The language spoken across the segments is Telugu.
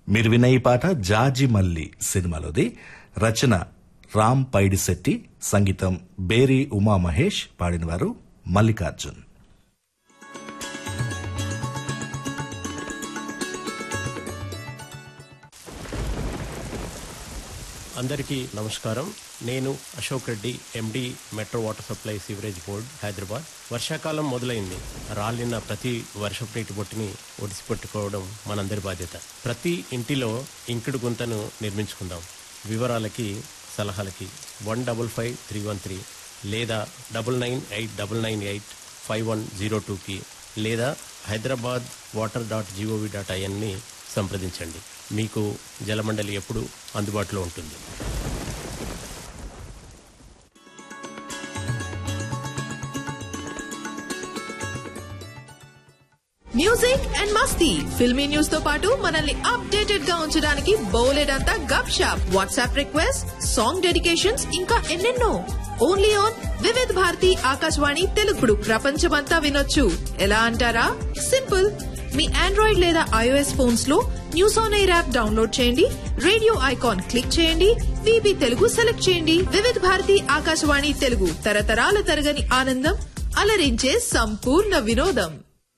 మీరు విన్న ఈ పాట జాజి మల్లి సినిమాలోది రచన రామ్ పైడిశెట్టి సంగీతం బేరి ఉమా మహేష్ పాడినవారు మల్లికార్జున్ అందరికీ నమస్కారం నేను Ashok Reddy MD metro water supply sewerage board Hyderabad వర్షాకాలం మొదలైంది రాలిన ప్రతి వర్షపు నీటి బొట్టుని ఒడిసిపెట్టుకోవడం మనందరి బాధ్యత ప్రతి ఇంటిలో ఇంకుడు గుంతను నిర్మించుకుందాం వివరాలకి సలహాలకి one double five three one three లేదా double nine eight double nine eight five one zero టూకి లేదా Hyderabad water dot GOV dot ఐఎన్ని సంప్రదించండి మీకు జలమండలి ఎప్పుడు అందుబాటులో ఉంటుంది మ్యూజిక్ అండ్ మస్తీ ఫిల్మీ న్యూస్ తో పాటు మనల్ని అప్డేటెడ్ గా ఉంచడానికి బౌలెడ్ అంతా గప్ షాప్ వాట్సాప్ రిక్వెస్ట్ సాంగ్ డెడికేషన్స్ ఇంకా ఎన్నెన్నో ఓన్లీ ఆన్ వివిధ్ భారతి ఆకాశవాణి తెలుగుడు ప్రపంచమంతా వినొచ్చు ఎలా అంటారా సింపుల్ మీ ఆండ్రాయిడ్ లేదా ఐఓఎస్ ఫోన్స్ లో news on air app download చేయండి రేడియో ఐకాన్ క్లిక్ చేయండి విబి తెలుగు సెలెక్ట్ చేయండి వివిధ్ భారతి ఆకాశవాణి తెలుగు తరతరాల తరగని ఆనందం అలరించే సంపూర్ణ వినోదం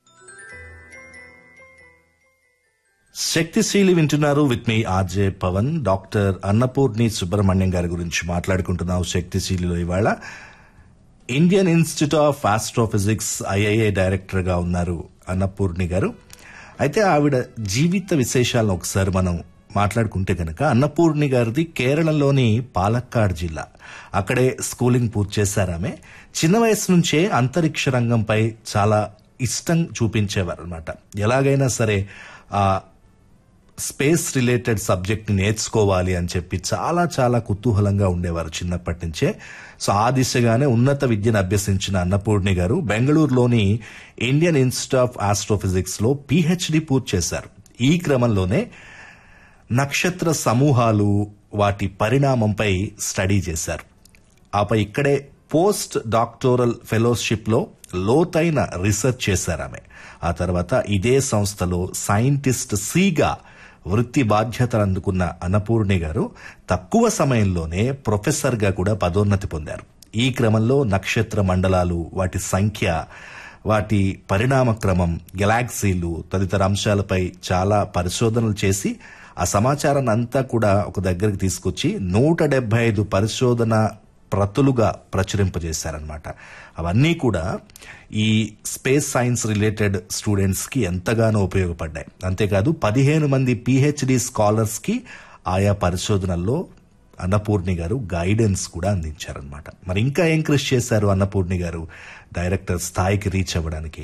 శక్తిశీలి వింటున్నారు విత్ మీ ఆర్జే పవన్ డాక్టర్ అన్నపూర్ణి సుబ్రహ్మణ్యం గారి గురించి మాట్లాడుకుంటున్నాం శక్తిశీలిలో ఇవాళ Indian Institute of Astrophysics IIA director గా ఉన్నారు అన్నపూర్ణి గారు అయితే ఆవిడ జీవిత విశేషాలను ఒకసారి మనం మాట్లాడుకుంటే కనుక అన్నపూర్ణి గారిది కేరళలోని పాలక్కాడ్ జిల్లా అక్కడే స్కూలింగ్ పూర్తి చేశారు ఆమె చిన్న వయసు నుంచే అంతరిక్ష రంగంపై చాలా ఇష్టం చూపించేవారు అనమాట ఎలాగైనా సరే ఆ స్పేస్ రిలేటెడ్ సబ్జెక్ట్ ని నేర్చుకోవాలి అని చెప్పి చాలా చాలా కుతూహలంగా ఉండేవారు చిన్నప్పటి నుంచే సో ఆ దిశగానే ఉన్నత విద్యను అభ్యసించిన అన్నపూర్ణి గారు బెంగళూరులోని ఇండియన్ ఇన్స్టిట్యూట్ ఆఫ్ ఆస్ట్రోఫిజిక్స్ లో పిహెచ్డి పూర్తి చేశారు ఈ క్రమంలోనే నక్షత్ర సమూహాలు వాటి పరిణామంపై స్టడీ చేశారు ఆపై ఇక్కడే పోస్ట్ డాక్టోరల్ ఫెలోషిప్ లో లోతైన రీసెర్చ్ చేశారు ఆమె ఆ తర్వాత ఇదే సంస్థలో సైంటిస్ట్ సిగా వృత్తి బాధ్యతలు అందుకున్న అన్నపూర్ణి గారు తక్కువ సమయంలోనే ప్రొఫెసర్ గా కూడా పదోన్నతి పొందారు ఈ క్రమంలో నక్షత్ర మండలాలు వాటి సంఖ్య వాటి పరిణామ క్రమం గెలాక్సీలు తదితర అంశాలపై చాలా పరిశోధనలు చేసి ఆ సమాచారాన్ని అంతా కూడా ఒక దగ్గరికి తీసుకొచ్చి నూట డెబ్బై ఐదు పరిశోధన ప్రతులుగా ప్రచురింపజేశారనమాట అవన్నీ కూడా ఈ స్పేస్ సైన్స్ రిలేటెడ్ స్టూడెంట్స్ కి ఎంతగానో ఉపయోగపడ్డాయి అంతేకాదు పదిహేను మంది పిహెచ్డి స్కాలర్స్ కి ఆయా పరిశోధనల్లో అన్నపూర్ణి గారు గైడెన్స్ కూడా అందించారనమాట మరి ఇంకా ఏం కృషి చేశారు అన్నపూర్ణి గారు డైరెక్టర్ స్థాయికి రీచ్ అవ్వడానికి